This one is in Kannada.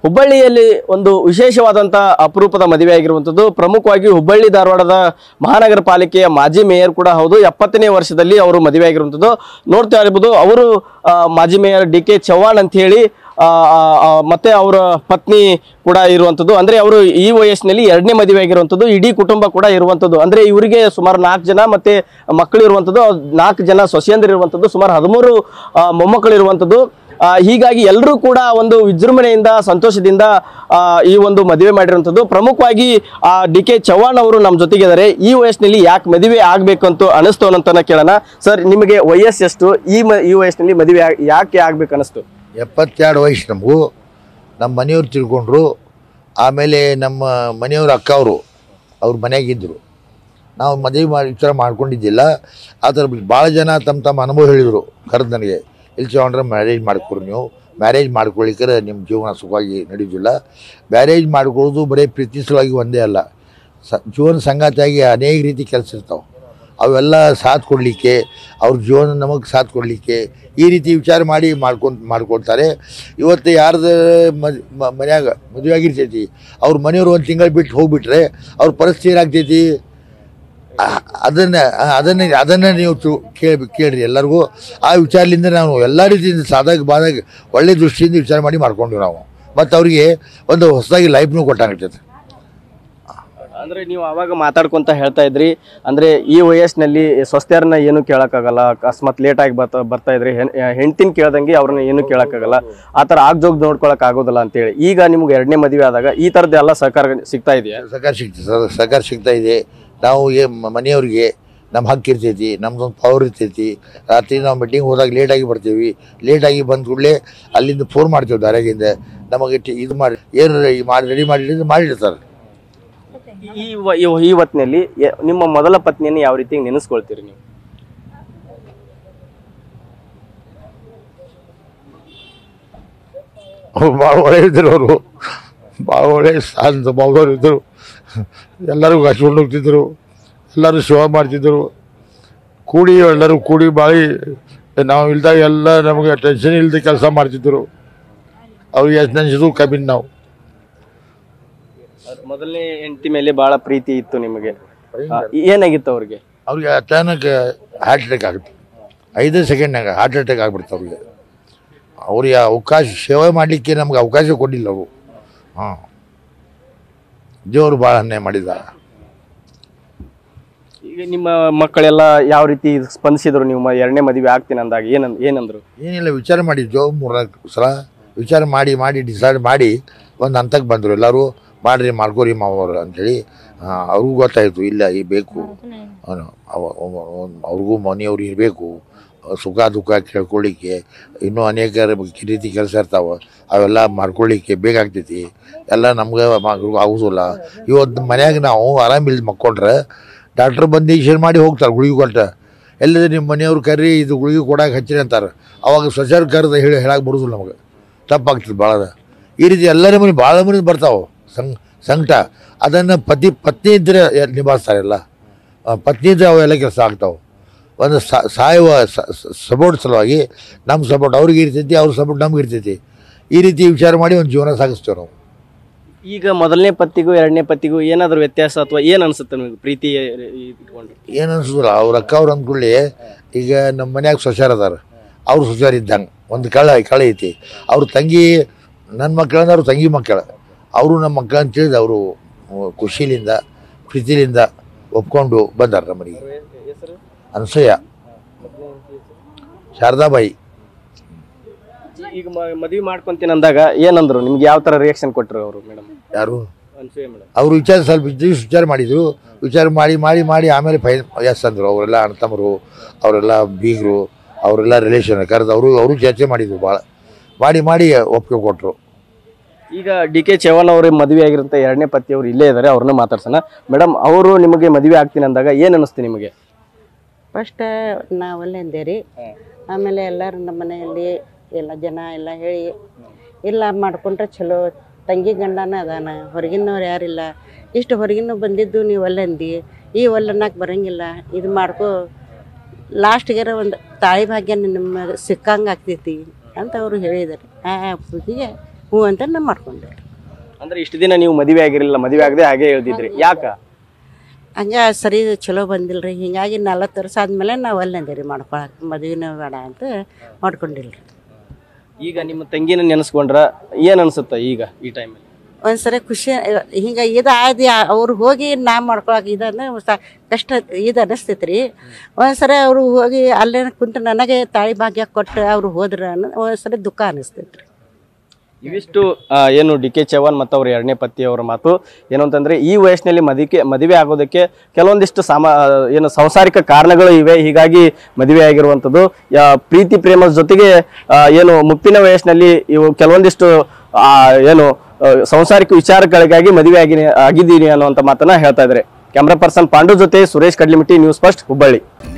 ಹುಬ್ಬಳ್ಳಿಯಲ್ಲಿ ಒಂದು ವಿಶೇಷವಾದಂಥ ಅಪರೂಪದ ಮದುವೆ ಆಗಿರುವಂಥದ್ದು ಪ್ರಮುಖವಾಗಿ ಹುಬ್ಬಳ್ಳಿ ಧಾರವಾಡದ ಮಹಾನಗರ ಪಾಲಿಕೆಯ ಮಾಜಿ ಮೇಯರ್ ಕೂಡ ಹೌದು ಎಪ್ಪತ್ತನೇ ವರ್ಷದಲ್ಲಿ ಅವರು ಮದುವೆ ಆಗಿರುವಂಥದ್ದು ನೋಡ್ತಾ ಇರ್ಬೋದು ಅವರು ಆ, ಮಾಜಿ ಮೇಯರ್ ಡಿ ಕೆ ಚವ್ಹಾಣ್ ಅಂತ ಹೇಳಿ ಆ, ಆ, ಆ, ಮತ್ತೆ ಅವರ ಪತ್ನಿ ಕೂಡ ಇರುವಂಥದ್ದು ಅಂದ್ರೆ ಅವರು ಈ ವಯಸ್ಸಿನಲ್ಲಿ ಎರಡನೇ ಮದುವೆ ಆಗಿರುವಂಥದ್ದು ಇಡೀ ಕುಟುಂಬ ಕೂಡ ಇರುವಂಥದ್ದು ಅಂದ್ರೆ ಇವರಿಗೆ ಸುಮಾರು ನಾಲ್ಕು ಜನ ಮತ್ತೆ ಮಕ್ಕಳು ಇರುವಂಥದ್ದು ನಾಲ್ಕು ಜನ ಸೊಸೆಯಂದಿರು ಇರುವಂಥದ್ದು ಸುಮಾರು ಹದಿಮೂರು ಆ, ಮೊಮ್ಮಕ್ಕಳು ಇರುವಂಥದ್ದು ಆ, ಹೀಗಾಗಿ ಎಲ್ಲರೂ ಕೂಡ ಒಂದು ವಿಜೃಂಭಣೆಯಿಂದ ಸಂತೋಷದಿಂದ ಆ, ಈ ಒಂದು ಮದುವೆ ಮಾಡಿರುವಂಥದ್ದು ಪ್ರಮುಖವಾಗಿ ಡಿ ಕೆ ಚವ್ಹಾಣ್ ಅವರು ನಮ್ಮ ಜೊತೆಗಿದ್ದಾರೆ ಈ ವಯಸ್ಸಿನಲ್ಲಿ ಯಾಕೆ ಮದುವೆ ಆಗ್ಬೇಕು ಅಂತ ಅನಿಸ್ತು ಅನ್ನೋಂತನ ಕೇಳೋಣ ಸರ್ ನಿಮಗೆ ವಯಸ್ಸೆಷ್ಟು ಈ ಮ ಈ ವಯಸ್ಸಿನಲ್ಲಿ ಮದುವೆ ಆಗ್- ಯಾಕೆ ಆಗ್ಬೇಕು ಅನಿಸ್ತು ಎಪ್ಪತ್ತೆರಡು ವಯಸ್ಸು ನಮಗೂ ನಮ್ಮ ಮನೆಯವ್ರು ತಿಳ್ಕೊಂಡ್ರು ಆಮೇಲೆ ನಮ್ಮ ಮನೆಯವ್ರ ಅಕ್ಕವರು ಅವ್ರ ಮನೆಯಾಗಿದ್ದರು ನಾವು ಮದುವೆ ಮಾಡಿ ವಿಚಾರ ಮಾಡ್ಕೊಂಡಿದ್ದಿಲ್ಲ ಆ ಥರ ಭಾಳ ಜನ ತಮ್ಮ ತಮ್ಮ ಅನುಭವ ಹೇಳಿದರು ಕರೆದು ನನಗೆ ಇಲ್ಲಿ ತಗೊಂಡ್ರೆ ಮ್ಯಾರೇಜ್ ಮಾಡ್ಕೊರಿ ನೀವು ಮ್ಯಾರೇಜ್ ಮಾಡ್ಕೊಳ್ಳಿಕ್ಕೆ ನಿಮ್ಮ ಜೀವನ ಸುಖವಾಗಿ ನಡೆಯೋದಿಲ್ಲ ಮ್ಯಾರೇಜ್ ಮಾಡ್ಕೊಳ್ಳೋದು ಬರೀ ಪ್ರೀತಿ ಸಲುವಾಗಿ ಒಂದೇ ಅಲ್ಲ ಸ ಜೀವನ ಸಂಗಾತಿಯಾಗಿ ಅನೇಕ ರೀತಿ ಕೆಲಸ ಇರ್ತಾವೆ ಅವೆಲ್ಲ ಸಾಥ್ ಕೊಡಲಿಕ್ಕೆ ಅವ್ರ ಜೀವನ ನಮಗೆ ಸಾಥ್ ಕೊಡಲಿಕ್ಕೆ ಈ ರೀತಿ ವಿಚಾರ ಮಾಡಿ ಮಾಡ್ಕೊಂಡು ಮಾಡ್ಕೊಳ್ತಾರೆ ಇವತ್ತು ಯಾರ್ದು ಮನ್ಯಾಗ ಮದುವೆ ಆಗಿರ್ತೈತಿ ಅವ್ರ ಮನೆಯವ್ರು ಒಂದು ತಿಂಗಳು ಬಿಟ್ಟು ಹೋಗ್ಬಿಟ್ರೆ ಅವ್ರ ಪರಿಸ್ಥಿತಿ ಏನಾಗ್ತೈತಿ ಆ- ಅದನ್ನ ಅದನ್ನ ಅದನ್ನ ನೀವು ತು ಕೇಳಿ ಕೇಳ್ರಿ ಎಲ್ಲರಿಗೂ ಆ ವಿಚಾರದಿಂದ ನಾವು ಎಲ್ಲ ರೀತಿಯಿಂದ ಸಾದಾಗ ಬಾದಾಗ ಒಳ್ಳೆ ದೃಷ್ಟಿಯಿಂದ ವಿಚಾರ ಮಾಡಿ ಮಾಡ್ಕೊಂಡ್ವಿ ನಾವು ಮತ್ತು ಅವರಿಗೆ ಒಂದು ಹೊಸದಾಗಿ ಲೈಫ್ನೂ ಕೊಟ್ಟಾಗಿರ್ತೈತೆ ಅಂದ್ರೆ ನೀವು ಅವಾಗ ಮಾತಾಡ್ಕೊಂತ ಹೇಳ್ತಾ ಇದ್ರಿ ಅಂದ್ರೆ ಈ ವಯಸ್ಸಿನಲ್ಲಿ ಸ್ವಸ್ಥರನ್ನ ಏನು ಕೇಳಕ್ಕಾಗಲ್ಲ ಅಕಸ್ಮಾತ್ ಲೇಟ್ ಆಗಿ ಬರ್ತಾ ಬರ್ತಾ ಇದ್ರಿ ಹೆಂಡತಿನ ಕೇಳ್ದಂಗೆ ಅವ್ರನ್ನ ಏನು ಕೇಳಕ್ಕಾಗಲ್ಲ ಆ ಥರ ಆಗ್ಜೋಗ್ ನೋಡ್ಕೊಳಕ್ ಆಗೋದಿಲ್ಲ ಅಂತೇಳಿ ಈಗ ನಿಮ್ಗೆ ಎರಡನೇ ಮದುವೆ ಆದಾಗ ಈ ಥರದ್ದು ಎಲ್ಲ ಸಹಕಾರ ಸಿಗ್ತಾ ಇದೆಯಾ ಸಹಕಾರ ಸಿಗ್ತದೆ ಸರ್ ಸಹಕಾರ ಸಿಗ್ತಾ ಇದೆ ನಾವು ಏ ಮ- ಮನೆಯವ್ರಿಗೆ ನಮ್ಮ ಹಕ್ಕು ಇರ್ತೈತಿ ನಮ್ದೊಂದು ಪವರ್ ಇರ್ತೈತಿ ರಾತ್ರಿ ನಾವು ಮೀಟಿಂಗ್ ಹೋದಾಗ ಲೇಟಾಗಿ ಬರ್ತೀವಿ ಲೇಟಾಗಿ ಬಂದ ಕೂಡಲೇ ಅಲ್ಲಿಂದ ಫೋನ್ ಮಾಡ್ತೀವಿ ದಾರ್ಯಾಗಿಂದ ನಮಗೆ ಟಿ- ಇದು ಮಾಡಿ ಏನು ಮಾಡಿ ರೆಡಿ ಮಾಡಿ ಮಾಡಿರ್ತಾರೆ ಈ ವ- ಈ ಈ ಹೊತ್ತಿನಲ್ಲಿ ಯ- ನಿಮ್ಮ ಮೊದಲ ಪತ್ನಿಯನ್ನು ಯಾವ ರೀತಿ ನೆನೆಸ್ಕೊಳ್ತೀರಿ ನೀವು ಅವ್ರು ಭಾಳ ಒಳ್ಳೆ ಇದ್ದರು ಅವರು ಭಾಳ ಒಳ್ಳೆ ಶಾಂತ ಭಾವದವ್ರು ಇದ್ದರು ಎಲ್ಲರಿಗೂ ಹಚ್ಕೊಂಡು ಹೋಗ್ತಿದ್ದರು ಎಲ್ಲರೂ ಸೇವೆ ಮಾಡ್ತಿದ್ದರು ಕೂಡಿ ಎಲ್ಲರೂ ಕೂಡಿ ಬಾಳಿ ನಾವು ಇಲ್ದಾಗ ಎಲ್ಲ ನಮಗೆ ಟೆನ್ಷನ್ ಇಲ್ಲದೆ ಕೆಲಸ ಮಾಡ್ತಿದ್ದರು ಅವ್ರಿಗೆ ಎಷ್ಟು ನೆನೆಸಿದ್ರು ಕಮ್ಮಿ ನಾವು ಮೊದಲನೇ ಹೆಂಡತಿ ಮೇಲೆ ಬಹಳ ಪ್ರೀತಿ ಇತ್ತು ನಿಮಗೆ ಆ, ಏನಾಗಿತ್ತು ಅವ್ರಿಗೆ ಅವ್ರಿಗೆ ಅಚಾನಕ್ ಹಾರ್ಟ್ ಅಟ್ಯಾಕ್ ಆಗುತ್ತೆ ಐದೇ ಸೆಕೆಂಡ್ನಾಗ ಹಾರ್ಟ್ ಅಟ್ಯಾಕ್ ಆಗ್ಬಿಡ್ತು ಅವ್ರಿಗೆ ಅವ್ರಿಗೆ ಅವಕಾಶ ಸೇವೆ ಮಾಡಲಿಕ್ಕೆ ನಮ್ಗೆ ಅವಕಾಶ ಕೊಡಲಿಲ್ಲ ಅವರು ಹಾಂ ದೇವರು ಭಾಳ ಅನ್ಯಾಯ ಮಾಡಿದ ಈಗ ನಿಮ್ಮ ಮಕ್ಕಳೆಲ್ಲ ಯಾವ ರೀತಿ ಸ್ಪಂದಿಸಿದ್ರು ನೀವು ಮ- ಎರಡನೇ ಮದುವೆ ಆಗ್ತೀನಿ ಅಂದಾಗ ಏನಂದ್ ಏನಂದ್ರು ಏನಿಲ್ಲ ವಿಚಾರ ಮಾಡಿದ್ವು ಮೂರ್ನಾಲ್ಕು ಸಲ ವಿಚಾರ ಮಾಡಿ ಮಾಡಿ ಡಿಸೈಡ್ ಮಾಡಿ ಒಂದು ಹಂತಕ್ಕೆ ಬಂದರು ಎಲ್ಲರೂ ಮಾಡ್ರಿ ಮಾಡ್ಕೋರಿ ಮಾವರು ಅಂಥೇಳಿ ಅವ್ರಿಗೂ ಗೊತ್ತಾಯಿತು ಇಲ್ಲ ಈ ಬೇಕು ಅವನು ಅವ- ಅವ- ಅವ್ನ್- ಅವ್ರಿಗೂ ಮನೆಯವ್ರು ಇರಬೇಕು ಸುಖ ದುಃಖ ಕೇಳ್ಕೊಳ್ಳಿಕ್ಕೆ ಇನ್ನೂ ಅನೇಕ ರೀತಿ ಕೆಲಸ ಇರ್ತಾವೆ ಅವೆಲ್ಲ ಮಾಡ್ಕೊಳ್ಳಿಕ್ಕೆ ಬೇಕಾಗ್ತೈತಿ ಎಲ್ಲ ನಮ್ಗೆ ಮಗಳಿಗೂ ಆಗೋದಿಲ್ಲ ಇವತ್ತು ಮನ್ಯಾಗ ನಾವು ಆರಾಮಿಲ್ಲ ಮಕ್ಕೊಂಡ್ರೆ ಡಾಕ್ಟ್ರ್ ಬಂದು ಇಶನ್ ಮಾಡಿ ಹೋಗ್ತಾರೆ ಗುಳಿಗೆ ಕೊಟ್ಟ ಎಲ್ಲದ ನಿಮ್ಮ ಮನೆಯವ್ರು ಕರ್ರಿ ಇದು ಗುಳಿಗೆ ಕೊಡಕ್ಕೆ ಹಚ್ಚಿರಿ ಅಂತಾರೆ ಅವಾಗ ಸ್ವಚಾರ ಕರೆದು ಹೇಳಿ ಹೇಳಕ್ಕೆ ಬರೋದಿಲ್ಲ ನಮಗೆ ತಪ್ಪಾಗ್ತದೆ ಭಾಳ ಈ ರೀತಿ ಎಲ್ಲ ಮನೆ ಭಾಳ ಮನೆ ಬರ್ತಾವೆ ಸಂಗ್ ಸಂಕಟ ಅದನ್ನು ಪತಿ ಪತ್ನಿ ಇದ್ದರೆ ನಿಭಾಯಿಸ್ತಾರೆ ಎಲ್ಲ ಆ, ಪತ್ನಿ ಇದ್ದರೆ ಅವೆಲ್ಲ ಕೆಲಸ ಆಗ್ತಾವೆ ಒಂದು ಸಾ- ಸಾಯುವ ಸಪೋರ್ಟ್ ಸಲುವಾಗಿ ನಮ್ಮ ಸಪೋರ್ಟ್ ಅವ್ರಿಗೆ ಇರ್ತೈತಿ ಅವ್ರ ಸಪೋರ್ಟ್ ನಮ್ಗೆ ಇರ್ತೈತಿ ಈ ರೀತಿ ವಿಚಾರ ಮಾಡಿ ಒಂದು ಜೀವನ ಸಾಗಿಸ್ತೇವೆ ನಾವು ಈಗ ಮೊದಲನೇ ಪತ್ತಿಗೂ ಎರಡನೇ ಪತ್ತಿಗೂ ಏನಾದ್ರು ವ್ಯತ್ಯಾಸ ಅಥವಾ ಏನ್ ಅನ್ಸುತ್ತೆ ನಿಮಗೆ ಪ್ರೀತಿ ಇಟ್ಕೊಂಡು ಏನು ಅನ್ಸೋದಿಲ್ಲ ಅವ್ರ ಅಕ್ಕ ಅವ್ರು ಅಂದ್ಕೊಳ್ಳಿ ಈಗ ನಮ್ಮ ಮನ್ಯಾಗ ಸೊಸ್ಯಾರ ಅದಾರ ಅವ್ರು ಸೊಸ್ಯಾರ ಇದ್ದಂಗೆ ಒಂದು ಕಳ ಕಳೆ ಐತಿ ಅವ್ರ ತಂಗಿ ನನ್ನ ಮಕ್ಕಳಂದ್ರೆ ಅವ್ರ ತಂಗಿ ಮಕ್ಕಳು ಅವರು ನಮ್ಮ ಮಕ್ಕಳು ಅಂತೇಳಿದ ಅವರು ಖುಷಿಲಿಂದ ಪ್ರೀತಿಲಿಂದ ಒಪ್ಕೊಂಡು ಬಂದಾರ ನಮ್ಮ ಮನೆಗೆ ಹೆಸರು ಅನ್ಸಯ್ಯ ಶಾರದಾಬಾಯಿ ಈಗ ಮ- ಮದ್ವೆ ಮಾಡ್ಕೊಂತೀನಿ ಅಂದಾಗ ಏನಂದ್ರು ನಿಮ್ಗೆ ಯಾವ ತರ ರಿಯಾಕ್ಷನ್ ಕೊಟ್ರು ಅವರು ಮೇಡಮ್ ಯಾರು ಅನ್ಸೂಯ ಮೇಡಮ್ ಅವರು ವಿಚಾರ ಸ್ವಲ್ಪ ದಿವಸ ವಿಚಾರ ಮಾಡಿದರು ವಿಚಾರ ಮಾಡಿ ಮಾಡಿ ಮಾಡಿ ಆಮೇಲೆ ಫೈ ಎಸ್ ಅಂದರು ಅವರೆಲ್ಲ ಅಣ್ಣತಮ್ಮರು ಅವರೆಲ್ಲ ಬೀಗರು ಅವರೆಲ್ಲ ರಿಲೇಷನ್ ಕರೆದು ಅವರು ಅವರು ಚರ್ಚೆ ಮಾಡಿದ್ರು ಭಾಳ ಮಾಡಿ ಮಾಡಿ ಒಪ್ಪಿಗೆ ಕೊಟ್ಟರು ಈಗ ಡಿ ಕೆ ಚವ್ಹಾಣ್ ಅವ್ರ ಮದುವೆ ಆಗಿರಂತ ಎರಡನೇ ಪತಿ ಅವ್ರು ಇಲ್ಲೇ ಇದ್ದಾರೆ ಅವ್ರನ್ನ ಮಾತಾಡ್ಸೋಣ ಮೇಡಮ್ ಅವರು ನಿಮಗೆ ಮದುವೆ ಆಗ್ತೀನಿ ಅಂದಾಗ ಏನ್ ಅನಿಸ್ತು ನಿಮಗೆ ಫಸ್ಟ್ ನಾವಲ್ಲೇ ಅಂದೇರಿ ಆಮೇಲೆ ಎಲ್ಲರೂ ನಮ್ಮ ಮನೆಯಲ್ಲಿ ಎಲ್ಲ ಜನ ಎಲ್ಲ ಹೇಳಿ ಇಲ್ಲ ಮಾಡ್ಕೊಂಡ್ರೆ ಚಲೋ ತಂಗಿ ಗಂಡನ ಅದಾನ ಹೊರಗಿನವ್ರು ಯಾರಿಲ್ಲ ಇಷ್ಟು ಹೊರಗಿನ ಬಂದಿದ್ದು ನೀವು ಅಲ್ಲೇ ಅಂದಿ ಈ ಒಲ್ಲನ್ನಾಕ ಬರಂಗಿಲ್ಲ ಇದು ಮಾಡ್ಕೋ ಲಾಸ್ಟ್ಗೆರ ಒಂದು ತಾಳಿ ಭಾಗ್ಯ ನಿಮ್ಮ ಸಿಕ್ಕಂಗೆ ಆಗ್ತೈತಿ ಅಂತ ಅವರು ಹೇಳಿದ್ದಾರೆ ಆ ಹುಡುಗಿಗೆ ಹ್ಞೂ ಅಂತ ನಾ ಮಾಡ್ಕೊಂಡೆ ಅಂದ್ರೆ ಇಷ್ಟು ದಿನ ನೀವು ಮದುವೆ ಆಗಿರಲಿಲ್ಲ ಮದುವೆ ಆಗದೆ ಹಾಗೆ ಹೇಳ್ತಿದ್ರಿ ಯಾಕ ಹಂಗೆ ಸರಿ ಚಲೋ ಬಂದಿಲ್ಲ ರೀ ಹಿಂಗಾಗಿ ನಲ್ವತ್ತು ವರ್ಷ ಆದಮೇಲೆ ನಾವು ಅಲ್ಲಂದೆ ರೀ ಮಾಡ್ಕೊಳಕ್ಕೆ ಮದುವೆನೇ ಬೇಡ ಅಂತ ಮಾಡ್ಕೊಂಡಿಲ್ಲ ರೀ ಈಗ ನಿಮ್ಮ ತಂಗಿನ ನೆನೆಸ್ಕೊಂಡ್ರ ಏನ್ ಅನ್ಸುತ್ತ ಈಗ ಈ ಟೈಮಲ್ಲಿ ಒಂದ್ಸರಿ ಖುಷಿ ಹಿಂಗೆ ಇದು ಆದಿ ಅವ್ರು ಹೋಗಿ ನಾ ಮಾಡ್ಕೊಳಕ್ಕೆ ಇದನ್ನ ಸ ಕಷ್ಟ ಇದು ಅನ್ನಿಸ್ತೈತೆ ರೀ ಒಂದ್ಸರಿ ಅವರು ಹೋಗಿ ಅಲ್ಲೇ ಕುಂತು ನನಗೆ ತಾಳಿ ಭಾಗ್ಯ ಕೊಟ್ಟು ಅವ್ರು ಹೋದ್ರ ಅನ್ನೋ ಒಂದ್ಸರಿ ದುಃಖ ಅನ್ನಿಸ್ತೈತೆ ರೀ ಇವಿಷ್ಟು ಆ, ಏನು ಡಿ ಕೆ ಚೌಹಾಣ್ ಮತ್ತು ಅವ್ರ ಎರಡನೇ ಪತಿಯವರ ಮಾತು ಏನು ಅಂತಂದ್ರೆ ಈ ವಯಸ್ಸಿನಲ್ಲಿ ಮದಿಕೆ ಮದುವೆ ಆಗೋದಕ್ಕೆ ಕೆಲವೊಂದಿಷ್ಟು ಸಾಮ ಏನು ಸಂಸಾರಿಕ ಕಾರಣಗಳು ಇವೆ ಹೀಗಾಗಿ ಮದುವೆ ಆಗಿರುವಂಥದ್ದು ಯಾ- ಪ್ರೀತಿ ಪ್ರೇಮದ ಜೊತೆಗೆ ಆ, ಏನು ಮುಪ್ಪಿನ ವಯಸ್ಸಿನಲ್ಲಿ ಇವು ಕೆಲವೊಂದಿಷ್ಟು ಆ, ಏನು ಆ, ಸಂಸಾರಿಕ ವಿಚಾರಗಳಿಗಾಗಿ ಮದುವೆ ಆಗಿ ಆಗಿದ್ದೀನಿ ಅನ್ನುವಂಥ ಮಾತನ್ನ ಹೇಳ್ತಾ ಇದ್ದಾರೆ ಕ್ಯಾಮ್ರಾ ಪರ್ಸನ್ ಪಾಂಡು ಜೊತೆ ಸುರೇಶ್ ಕಡ್ಲಿಮಿಟ್ಟಿ ನ್ಯೂಸ್ ಫಸ್ಟ್ ಹುಬ್ಬಳ್ಳಿ